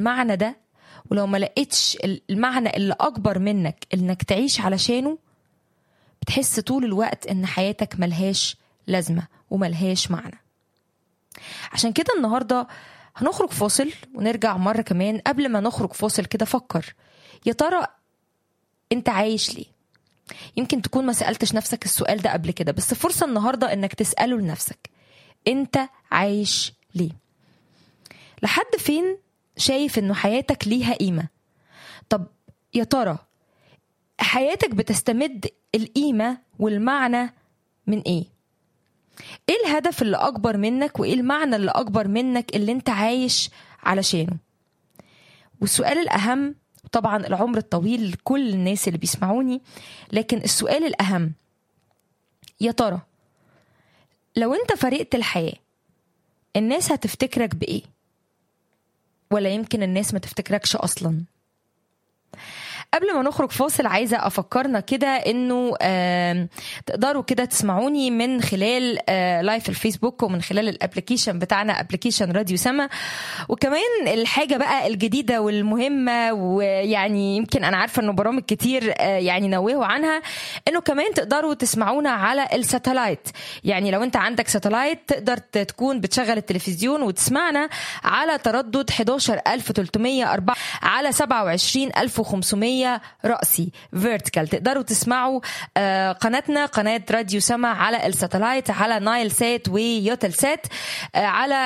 المعنى ده ولو ما لقيتش المعنى اللي اكبر منك انك تعيش علشانه بتحس طول الوقت ان حياتك ملهاش لازمه وملهاش معنى عشان كده النهارده هنخرج فاصل ونرجع مره كمان قبل ما نخرج فاصل كده فكر يا ترى انت عايش ليه يمكن تكون ما سالتش نفسك السؤال ده قبل كده بس فرصه النهارده انك تساله لنفسك انت عايش ليه لحد فين شايف انه حياتك ليها قيمه طب يا ترى حياتك بتستمد القيمه والمعنى من ايه ايه الهدف اللي اكبر منك وايه المعنى اللي اكبر منك اللي انت عايش علشانه والسؤال الاهم طبعا العمر الطويل لكل الناس اللي بيسمعوني لكن السؤال الاهم يا ترى لو انت فرقت الحياه الناس هتفتكرك بايه ولا يمكن الناس ما تفتكركش اصلا قبل ما نخرج فاصل عايزه افكرنا كده انه آه تقدروا كده تسمعوني من خلال آه لايف الفيسبوك ومن خلال الابلكيشن بتاعنا ابلكيشن راديو سما وكمان الحاجه بقى الجديده والمهمه ويعني يمكن انا عارفه انه برامج كتير آه يعني نوهوا عنها انه كمان تقدروا تسمعونا على الساتلايت يعني لو انت عندك ساتلايت تقدر تكون بتشغل التلفزيون وتسمعنا على تردد 11304 على 27500 رأسي فيرتيكال تقدروا تسمعوا آه قناتنا قناة راديو سما على الساتلايت على نايل سات ويوتل سات آه على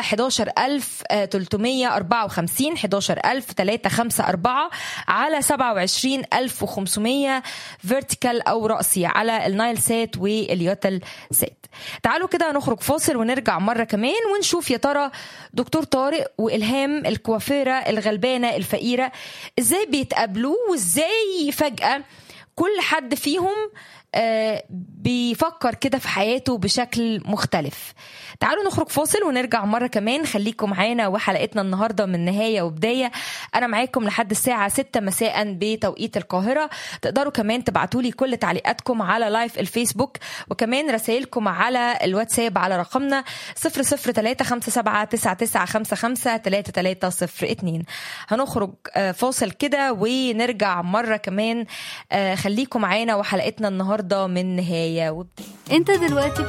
11354 11354 على 27500 فيرتيكال أو رأسي على النايل سات واليوتل سات تعالوا كده نخرج فاصل ونرجع مرة كمان ونشوف يا ترى دكتور طارق وإلهام الكوافيرة الغلبانة الفقيرة ازاي بيتقابلوا وازاي فجأة كل حد فيهم آه بيفكر كده في حياته بشكل مختلف تعالوا نخرج فاصل ونرجع مرة كمان خليكم معانا وحلقتنا النهاردة من نهاية وبداية أنا معاكم لحد الساعة 6 مساء بتوقيت القاهرة تقدروا كمان تبعتوا لي كل تعليقاتكم على لايف الفيسبوك وكمان رسائلكم على الواتساب على رقمنا 003579955 هنخرج فاصل كده ونرجع مرة كمان خليكم معانا وحلقتنا النهاردة من نهاية وبداية انت دلوقتي